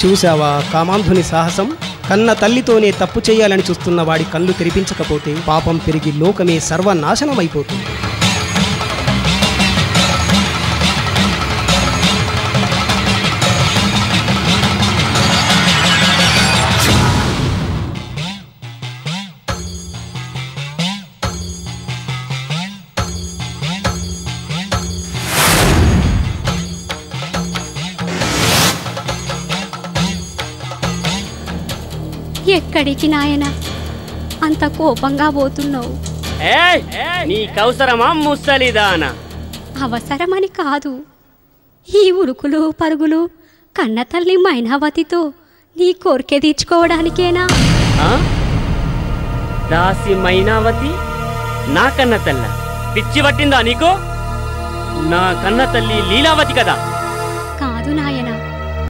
చూశావా కామాంధుని సాహసం కన్న తల్లితోనే తప్పు చేయాలని చూస్తున్న వాడి కళ్ళు తెరిపించకపోతే పాపం పెరిగి లోకమే సర్వనాశనమైపోతుంది ఎక్కడికి నాయన అంత కోపంగా పోతున్నావు ఏయ్ నీకవసరమా ముసలిదానా అవసరమని కాదు ఈ ఉరుకులు పరుగులు కన్న తల్లి మైనావతితో నీ కోరిక తీర్చుకోవడానికేనా ఆ? దాసి మైనావతి నా కన్న తల్ల పిచ్చి పట్టిందా నీకు నా కన్న తల్లి లీలావతి కదా కాదు నాయన